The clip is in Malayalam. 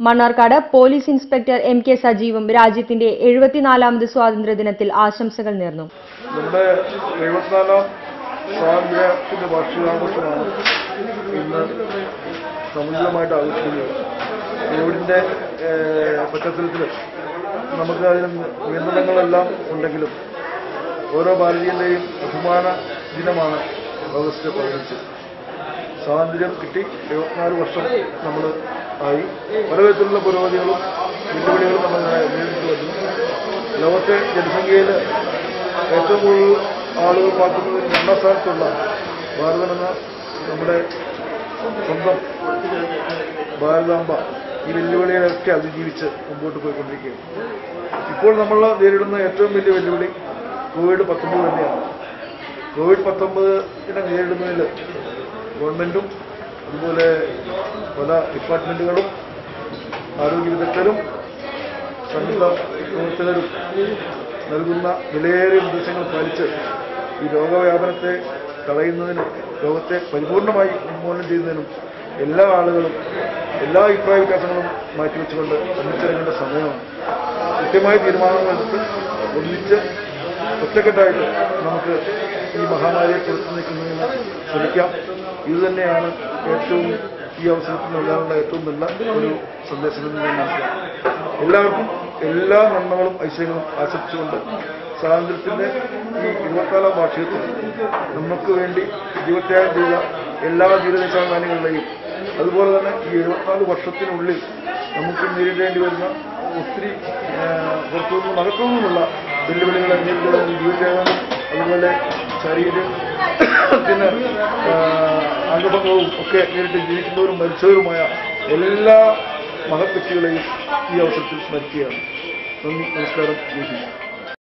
Mannarkkad police inspector M K സജീവും രാജ്യത്തിന്റെ എഴുപത്തിനാലാമത് സ്വാതന്ത്ര്യദിനത്തിൽ ആശംസകൾ നേർന്നു നമ്മുടെ എഴുപത്തിനാലാം സ്വാതന്ത്ര്യത്തിന്റെ വാർഷികാഘോഷമാണ് ഇന്ന് സമുചിതമായിട്ട് ആഘോഷിക്കുന്നത് കോവിഡിന്റെ ഏഹ്, പശ്ചാത്തലത്തിൽ നമുക്ക് അതിന് നിയന്ത്രണങ്ങളെല്ലാം ഉണ്ടെങ്കിലും ഓരോ ഭാരതീയന്റെയും അഭിമാന ദിനമാണ് ഓഗസ്റ്റ് പതിനഞ്ച് സ്വാതന്ത്ര്യം കിട്ടി എഴുപത്തിനാല് വർഷം നമ്മൾ ആയി പല വിധത്തിലുള്ള പുരോഗതികളും വെല്ലുവിളികളും നമ്മൾ നേരിട്ട് വരുന്നു ലോകത്തെ ജനസംഖ്യയിൽ ഏറ്റവും കൂടുതൽ ആളുകൾ പാർക്കുന്നതിൽ രണ്ടാം സ്ഥാനത്തുള്ള ഭാരതമെന്ന നമ്മുടെ സ്വന്തം ഭാരതാംബ ഈ വെല്ലുവിളികളൊക്കെ അതിജീവിച്ച് മുമ്പോട്ട് പോയിക്കൊണ്ടിരിക്കുകയാണ് ഇപ്പോൾ നമ്മൾ നേരിടുന്ന ഏറ്റവും വലിയ വെല്ലുവിളി കോവിഡ് പത്തൊമ്പത് തന്നെയാണ് കോവിഡ് പത്തൊമ്പതിനെ നേരിടുന്നതിൽ ഗവൺമെന്റും അതുപോലെ പല ഡിപ്പാർട്ട്മെന്റുകളും ആരോഗ്യ വിദഗ്ധരും സംഘ പ്രവർത്തകരും നൽകുന്ന വിലയേറിയ നിർദ്ദേശങ്ങൾ പാലിച്ച് ഈ രോഗവ്യാപനത്തെ തടയുന്നതിനും രോഗത്തെ പരിപൂർണമായി ഉന്മൂലനം ചെയ്യുന്നതിനും എല്ലാ ആളുകളും എല്ലാ അഭിപ്രായ വ്യത്യാസങ്ങളും മാറ്റിവെച്ചുകൊണ്ട് ഒന്നിച്ചിറങ്ങേണ്ട സമയമാണ് കൃത്യമായ തീരുമാനങ്ങളെടുത്ത് ഒന്നിച്ച് ഒറ്റക്കെട്ടായിട്ട് നമുക്ക് ഈ മഹാമാരിയെ ചെറുത്തു നിൽക്കുന്നതിന് ശ്രമിക്കാം ഇത് തന്നെയാണ് ഏറ്റവും ഈ അവസരത്തിൽ നൽകാനുള്ള ഏറ്റവും നല്ല ഒരു സന്ദേശം എന്ന് ഞാൻ മനസ്സിലാക്കും എല്ലാവർക്കും എല്ലാ നന്മകളും ഐശ്വര്യങ്ങളും ആശംസിച്ചുകൊണ്ട് സ്വാതന്ത്ര്യത്തിന്റെ ഈ ഇരുപത്തിനാലാം വാർഷികത്തിൽ നമുക്ക് വേണ്ടി ജീവത്യാഗം ചെയ്ത എല്ലാ ധീരദേശാഭിമാനികളുടെയും അതുപോലെ തന്നെ ഈ എഴുപത്തിനാല് വർഷത്തിനുള്ളിൽ നമുക്ക് നേരിടേണ്ടി വരുന്ന ഒത്തിരി ആ, പുറത്തുനിന്നും അകത്തുനിന്നുമുള്ള വെല്ലുവിളികളെ നേരിടുന്ന ജീവത്യാഗവും അതുപോലെ ശരീരത്തിന് ആ, അംഗഭംഗവും ഒക്കെ നേരിട്ട് ജീവിക്കുന്നവരും മരിച്ചവരുമായ എല്ലാ മഹത് വ്യക്തികളെയും ഈ അവസരത്തിൽ സ്മരിക്കുകയാണ് നന്ദി നമസ്കാരം ജയ് ഹിന്ദ്